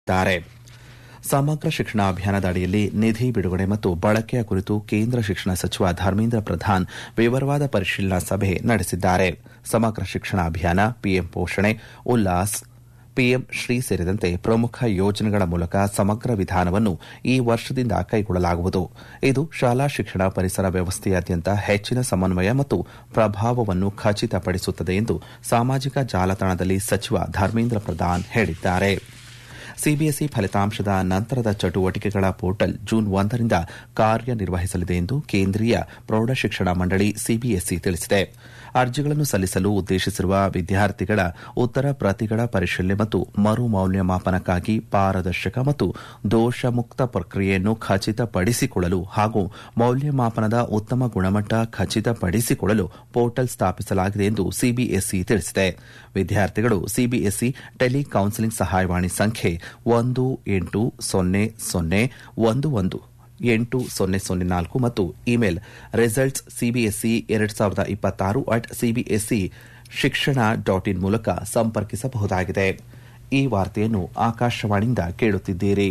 ದ್ದಾರೆ ಸಮಗ್ರ ಶಿಕ್ಷಣ ಅಭಿಯಾನದ ಅಡಿಯಲ್ಲಿ ನಿಧಿ ಬಿಡುಗಡೆ ಮತ್ತು ಬಳಕೆಯ ಕುರಿತು ಕೇಂದ್ರ ಶಿಕ್ಷಣ ಸಚಿವ ಧರ್ಮೇಂದ್ರ ಪ್ರಧಾನ್ ವಿವರವಾದ ಪರಿಶೀಲನಾ ಸಭೆ ನಡೆಸಿದ್ದಾರೆ ಸಮಗ್ರ ಶಿಕ್ಷಣ ಅಭಿಯಾನ ಪಿಎಂ ಪೋಷಣೆ ಉಲ್ಲಾಸ್ ಪಿಎಂ ಶ್ರೀ ಸೇರಿದಂತೆ ಪ್ರಮುಖ ಯೋಜನೆಗಳ ಮೂಲಕ ಸಮಗ್ರ ವಿಧಾನವನ್ನು ಈ ವರ್ಷದಿಂದ ಕೈಗೊಳ್ಳಲಾಗುವುದು ಇದು ಶಾಲಾ ಶಿಕ್ಷಣ ಪರಿಸರ ವ್ಯವಸ್ಥೆಯಾದ್ಯಂತ ಹೆಚ್ಚಿನ ಸಮನ್ವಯ ಮತ್ತು ಪ್ರಭಾವವನ್ನು ಖಚಿತಪಡಿಸುತ್ತದೆ ಎಂದು ಸಾಮಾಜಿಕ ಜಾಲತಾಣದಲ್ಲಿ ಸಚಿವ ಧರ್ಮೇಂದ್ರ ಪ್ರಧಾನ್ ಹೇಳಿದ್ದಾರೆ ಸಿಬಿಎಸ್ಇ ಫಲಿತಾಂಶದ ನಂತರದ ಚಟುವಟಿಕೆಗಳ ಪೋರ್ಟಲ್ ಜೂನ್ ಒಂದರಿಂದ ಕಾರ್ಯನಿರ್ವಹಿಸಲಿದೆ ಎಂದು ಕೇಂದ್ರೀಯ ಪ್ರೌಢಶಿಕ್ಷಣ ಮಂಡಳಿ ಸಿಬಿಎಸ್ಇ ತಿಳಿಸಿದೆ ಅರ್ಜಿಗಳನ್ನು ಸಲ್ಲಿಸಲು ಉದ್ದೇಶಿಸಿರುವ ವಿದ್ಯಾರ್ಥಿಗಳ ಉತ್ತರ ಪ್ರತಿಗಳ ಪರಿಶೀಲನೆ ಮತ್ತು ಮರು ಮೌಲ್ಯಮಾಪನಕ್ಕಾಗಿ ಪಾರದರ್ಶಕ ಮತ್ತು ದೋಷಮುಕ್ತ ಪ್ರಕ್ರಿಯೆಯನ್ನು ಖಚಿತಪಡಿಸಿಕೊಳ್ಳಲು ಹಾಗೂ ಮೌಲ್ಯಮಾಪನದ ಉತ್ತಮ ಗುಣಮಟ್ಟ ಖಚಿತಪಡಿಸಿಕೊಳ್ಳಲು ಪೋರ್ಟಲ್ ಸ್ಥಾಪಿಸಲಾಗಿದೆ ಎಂದು ಸಿಬಿಎಸ್ಇ ತಿಳಿಸಿದೆ ವಿದ್ಯಾರ್ಥಿಗಳು ಸಿಬಿಎಸ್ಇ ಟೆಲಿ ಕೌನ್ಸೆಲಿಂಗ್ ಸಹಾಯವಾಣಿ ಸಂಖ್ಯೆ ಒಂದು ಎಂಟು ಸೊನ್ನೆ ಸೊನ್ನೆ ಒಂದು ಒಂದು ಎಂಟು ಸೊನ್ನೆ ಸೊನ್ನೆ ನಾಲ್ಕು ಮತ್ತು ಇಮೇಲ್ ರಿಸಲ್ಟ್ಸ್ ಸಿಬಿಎಸ್ಇ ಎರಡು ಸಾವಿರದ ಇಪ್ಪತ್ತಾರು at CBSE Shiksha dot in ಮೂಲಕ ಸಂಪರ್ಕಿಸಬಹುದಾಗಿದೆ ಈ ವಾರ್ತೆಯನ್ನು ಆಕಾಶವಾಣಿಯಿಂದ ಕೇಳುತ್ತಿದ್ದೀರಿ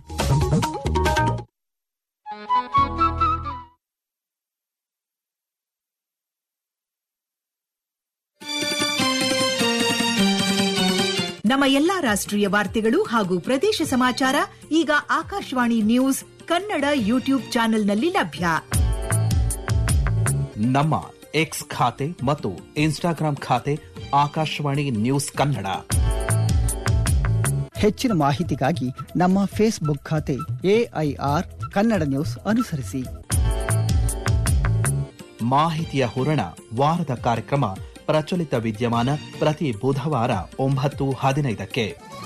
ನಮ್ಮ ಎಲ್ಲಾ ರಾಷ್ಟ್ರೀಯ ವಾರ್ತೆಗಳು ಹಾಗೂ ಪ್ರದೇಶ ಸಮಾಚಾರ ಈಗ ಆಕಾಶವಾಣಿ ನ್ಯೂಸ್ ಕನ್ನಡ ಯೂಟ್ಯೂಬ್ ಚಾನೆಲ್ನಲ್ಲಿ ಲಭ್ಯ ನಮ್ಮ ಎಕ್ಸ್ ಖಾತೆ ಮತ್ತು ಇನ್ಸ್ಟಾಗ್ರಾಂ ಖಾತೆ ಆಕಾಶವಾಣಿ ನ್ಯೂಸ್ ಕನ್ನಡ ಹೆಚ್ಚಿನ ಮಾಹಿತಿಗಾಗಿ ನಮ್ಮ ಫೇಸ್ಬುಕ್ ಖಾತೆ ಎಐಆರ್ ಕನ್ನಡ ನ್ಯೂಸ್ ಅನುಸರಿಸಿ ಮಾಹಿತಿಯ ಹೂರಣ ವಾರದ ಕಾರ್ಯಕ್ರಮ ಪ್ರಚಲಿತ ವಿದ್ಯಮಾನ ಪ್ರತಿ ಬುಧವಾರ ಒಂಬತ್ತು ಹದಿನೈದಕ್ಕೆ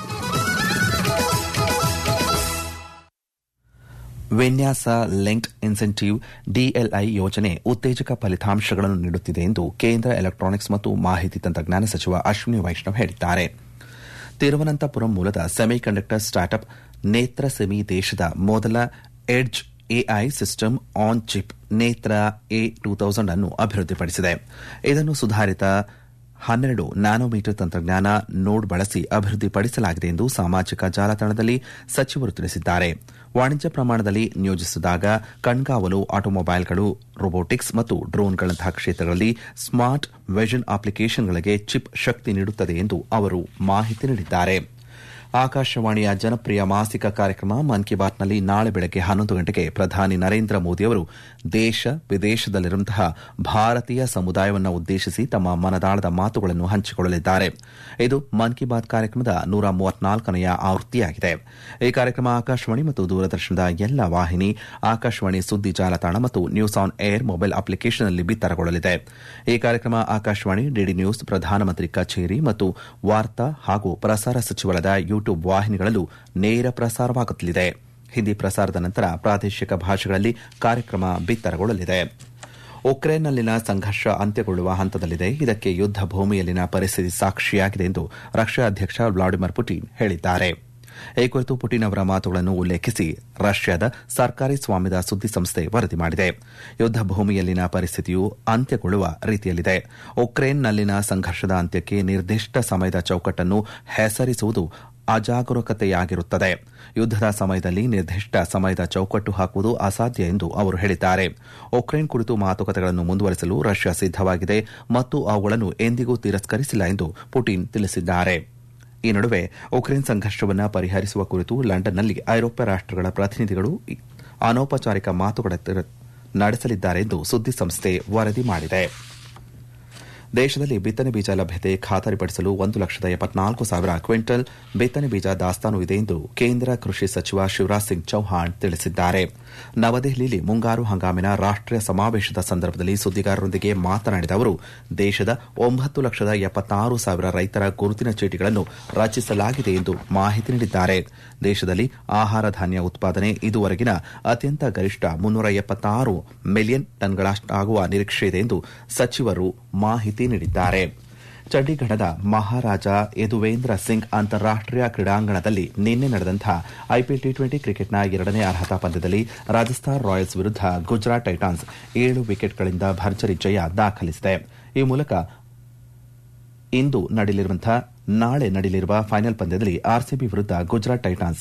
ವಿನ್ಯಾಸ ಲಿಂಕ್ಡ್ ಇನ್ಸೆಂಟಿವ್ ಡಿಎಲ್ಐ ಯೋಜನೆ ಉತ್ತೇಜಕ ಫಲಿತಾಂಶಗಳನ್ನು ನೀಡುತ್ತಿದೆ ಎಂದು ಕೇಂದ್ರ ಎಲೆಕ್ಟ್ರಾನಿಕ್ಸ್ ಮತ್ತು ಮಾಹಿತಿ ತಂತ್ರಜ್ಞಾನ ಸಚಿವ ಅಶ್ವಿನಿ ವೈಷ್ಣವ್ ಹೇಳಿದ್ದಾರೆ ತಿರುವನಂತಪುರಂ ಮೂಲದ ಸೆಮಿಕಂಡಕ್ಟರ್ ಸ್ಟಾರ್ಟ್ಅಪ್ ನೇತ್ರ ಸೆಮಿ ದೇಶದ ಮೊದಲ edge AI system on chip Netra A two thousand ಅನ್ನು ಅಭಿವೃದ್ಧಿಪಡಿಸಿದೆ ಇದನ್ನು ಸುಧಾರಿತ ಹನ್ನೆರಡು ನ್ಯಾನೋಮೀಟರ್ ತಂತ್ರಜ್ಞಾನ ನೋಡ್ ಬಳಸಿ ಅಭಿವೃದ್ಧಿಪಡಿಸಲಾಗಿದೆ ಎಂದು ಸಾಮಾಜಿಕ ಜಾಲತಾಣದಲ್ಲಿ ಸಚಿವರು ತಿಳಿಸಿದ್ದಾರೆ ವಾಣಿಜ್ಯ ಪ್ರಮಾಣದಲ್ಲಿ ನಿಯೋಜಿಸಿದಾಗ ಕಣ್ಗಾವಲು ಆಟೋಮೊಬೈಲ್ಗಳು ರೊಬೋಟಿಕ್ಸ್ ಮತ್ತು ಡ್ರೋನ್ಗಳಂತಹ ಕ್ಷೇತ್ರಗಳಲ್ಲಿ ಸ್ಮಾರ್ಟ್ ವಿಷನ್ ಅಪ್ಲಿಕೇಶನ್ಗಳಿಗೆ ಚಿಪ್ ಶಕ್ತಿ ನೀಡುತ್ತದೆ ಎಂದು ಅವರು ಮಾಹಿತಿ ನೀಡಿದ್ದಾರೆ ಆಕಾಶವಾಣಿಯ ಜನಪ್ರಿಯ ಮಾಸಿಕ ಕಾರ್ಯಕ್ರಮ ಮನ್ ಕಿ ಬಾತ್ನಲ್ಲಿ ನಾಳೆ ಬೆಳಗ್ಗೆ ಹನ್ನೊಂದು ಗಂಟೆಗೆ ಪ್ರಧಾನಿ ನರೇಂದ್ರ ಮೋದಿಯವರು ದೇಶ ವಿದೇಶದಲ್ಲಿರುವಂತಹ ಭಾರತೀಯ ಸಮುದಾಯವನ್ನು ಉದ್ದೇಶಿಸಿ ತಮ್ಮ ಮನದಾಳದ ಮಾತುಗಳನ್ನು ಹಂಚಿಕೊಳ್ಳಲಿದ್ದಾರೆ ಇದು ಮನ್ ಕಿ ಬಾತ್ ಕಾರ್ಯಕ್ರಮದ ನೂರ ಮೂವತ್ನಾಲ್ಕನೆಯ ಆವೃತ್ತಿಯಾಗಿದೆ ಈ ಕಾರ್ಯಕ್ರಮ ಆಕಾಶವಾಣಿ ಮತ್ತು ದೂರದರ್ಶನದ ಎಲ್ಲ ವಾಹಿನಿ ಆಕಾಶವಾಣಿ ಸುದ್ದಿ ಜಾಲತಾಣ ಮತ್ತು ನ್ಯೂಸ್ ಆನ್ ಏರ್ ಮೊಬೈಲ್ ಅಪ್ಲಿಕೇಶನ್ನಲ್ಲಿ ಬಿತ್ತರಗೊಳ್ಳಲಿದೆ ಈ ಕಾರ್ಯಕ್ರಮ ಆಕಾಶವಾಣಿ ಡಿಡಿ ನ್ಯೂಸ್ ಪ್ರಧಾನಮಂತ್ರಿ ಕಚೇರಿ ಮತ್ತು ವಾರ್ತಾ ಹಾಗೂ ಪ್ರಸಾರ ಸಚಿವಾಲಯದ ಯೂಟ್ಯೂಬ್ ವಾಹಿನಿಗಳಲ್ಲೂ ನೇರ ಪ್ರಸಾರವಾಗುತ್ತಲಿದೆ ಹಿಂದಿ ಪ್ರಸಾರದ ನಂತರ ಪ್ರಾದೇಶಿಕ ಭಾಷೆಗಳಲ್ಲಿ ಕಾರ್ಯಕ್ರಮ ಬಿತ್ತರಗೊಳ್ಳಲಿದೆ ಉಕ್ರೇನ್ನಲ್ಲಿನ ಸಂಘರ್ಷ ಅಂತ್ಯಗೊಳ್ಳುವ ಹಂತದಲ್ಲಿದೆ ಇದಕ್ಕೆ ಯುದ್ದ ಭೂಮಿಯಲ್ಲಿನ ಪರಿಸ್ಥಿತಿ ಸಾಕ್ಷಿಯಾಗಿದೆ ಎಂದು ರಷ್ಯಾ ಅಧ್ಯಕ್ಷ ವ್ಲಾಡಿಮಿರ್ ಪುಟಿನ್ ಹೇಳಿದ್ದಾರೆ ಈ ಕುರಿತು ಪುಟಿನ್ ಅವರ ಮಾತುಗಳನ್ನು ಉಲ್ಲೇಖಿಸಿ ರಷ್ಯಾದ ಸರ್ಕಾರಿ ಸ್ವಾಮ್ಯದ ಸುದ್ದಿಸಂಸ್ಥೆ ವರದಿ ಮಾಡಿದೆ ಯುದ್ದ ಭೂಮಿಯಲ್ಲಿನ ಪರಿಸ್ಥಿತಿಯು ಅಂತ್ಯಗೊಳ್ಳುವ ರೀತಿಯಲ್ಲಿದೆ ಉಕ್ರೇನ್ನಲ್ಲಿನ ಸಂಘರ್ಷದ ಅಂತ್ಯಕ್ಕೆ ನಿರ್ದಿಷ್ಟ ಸಮಯದ ಚೌಕಟ್ಟನ್ನು ಹೆಸರಿಸುವುದು ಅಜಾಗರೂಕತೆಯಾಗಿರುತ್ತದೆ ಯುದ್ದದ ಸಮಯದಲ್ಲಿ ನಿರ್ದಿಷ್ಟ ಸಮಯದ ಚೌಕಟ್ಟು ಹಾಕುವುದು ಅಸಾಧ್ಯ ಎಂದು ಅವರು ಹೇಳಿದ್ದಾರೆ ಉಕ್ರೇನ್ ಕುರಿತು ಮಾತುಕತೆಗಳನ್ನು ಮುಂದುವರೆಸಲು ರಷ್ಯಾ ಸಿದ್ದವಾಗಿದೆ ಮತ್ತು ಅವುಗಳನ್ನು ಎಂದಿಗೂ ತಿರಸ್ಕರಿಸಿಲ್ಲ ಎಂದು ಪುಟಿನ್ ತಿಳಿಸಿದ್ದಾರೆ ಈ ನಡುವೆ ಉಕ್ರೇನ್ ಸಂಘರ್ಷವನ್ನು ಪರಿಹರಿಸುವ ಕುರಿತು ಲಂಡನ್ನಲ್ಲಿ ಐರೋಪ್ಯ ರಾಷ್ಟಗಳ ಪ್ರತಿನಿಧಿಗಳು ಅನೌಪಚಾರಿಕ ಮಾತುಕತೆ ನಡೆಸಲಿದ್ದಾರೆ ಎಂದು ಸುದ್ದಿಸಂಸ್ಥೆ ವರದಿ ಮಾಡಿದೆ ದೇಶದಲ್ಲಿ ಬಿತ್ತನೆ ಬೀಜ ಲಭ್ಯತೆ ಖಾತರಿಪಡಿಸಲು ಒಂದು ಲಕ್ಷದ ಎಪ್ಪತ್ನಾಲ್ಕು ಸಾವಿರ ಕ್ವಿಂಟಲ್ ಬಿತ್ತನೆ ಬೀಜ ದಾಸ್ತಾನು ಇದೆ ಎಂದು ಕೇಂದ್ರ ಕೃಷಿ ಸಚಿವ ಶಿವರಾಜ್ ಸಿಂಗ್ ಚೌಹಾಣ್ ತಿಳಿಸಿದ್ದಾರೆ ನವದೆಹಲಿಯಲ್ಲಿ ಮುಂಗಾರು ಹಂಗಾಮಿನ ರಾಷ್ಟೀಯ ಸಮಾವೇಶದ ಸಂದರ್ಭದಲ್ಲಿ ಸುದ್ದಿಗಾರರೊಂದಿಗೆ ಮಾತನಾಡಿದ ಅವರು ದೇಶದ ಒಂಬತ್ತು ಲಕ್ಷದ ಎಪ್ಪತ್ತಾರು ಸಾವಿರ ರೈತರ ಗುರುತಿನ ಚೀಟಿಗಳನ್ನು ರಚಿಸಲಾಗಿದೆ ಎಂದು ಮಾಹಿತಿ ನೀಡಿದ್ದಾರೆ ದೇಶದಲ್ಲಿ ಆಹಾರ ಧಾನ್ಯ ಉತ್ಪಾದನೆ ಇದುವರೆಗಿನ ಅತ್ಯಂತ ಗರಿಷ್ಠ ಮುನ್ನೂರ ಎಪ್ಪತ್ತಾರು ಮಿಲಿಯನ್ ಟನ್ಗಳಷ್ಟಾಗುವ ನಿರೀಕ್ಷೆ ಇದೆ ಎಂದು ಸಚಿವರು ಮಾಹಿತಿ ನೀಡಿದ್ದಾರೆ ಚಂಡೀಗಢದ ಮಹಾರಾಜ ಯದುವೇಂದ್ರ ಸಿಂಗ್ ಅಂತಾರಾಷ್ಟೀಯ ಕ್ರೀಡಾಂಗಣದಲ್ಲಿ ನಿನ್ನೆ ನಡೆದಂತಹ ಐಪಿಎಲ್ ಟಿ ಟ್ವೆಂಟಿ ಕ್ರಿಕೆಟ್ನ ಎರಡನೇ ಅರ್ಹತಾ ಪಂದ್ಯದಲ್ಲಿ ರಾಜಸ್ಥಾನ್ ರಾಯಲ್ಸ್ ವಿರುದ್ಧ ಗುಜರಾತ್ ಟೈಟಾನ್ಸ್ ಏಳು ವಿಕೆಟ್ಗಳಿಂದ ಭರ್ಜರಿ ಜಯ ದಾಖಲಿಸಿದೆ ಈ ಮೂಲಕ ಇಂದು ನಡೆಯಲಿರುವಂತಹ ನಾಳೆ ನಡೆಯಲಿರುವ ಫೈನಲ್ ಪಂದ್ಯದಲ್ಲಿ ಆರ್ಸಿಬಿ ವಿರುದ್ಧ ಗುಜರಾತ್ ಟೈಟಾನ್ಸ್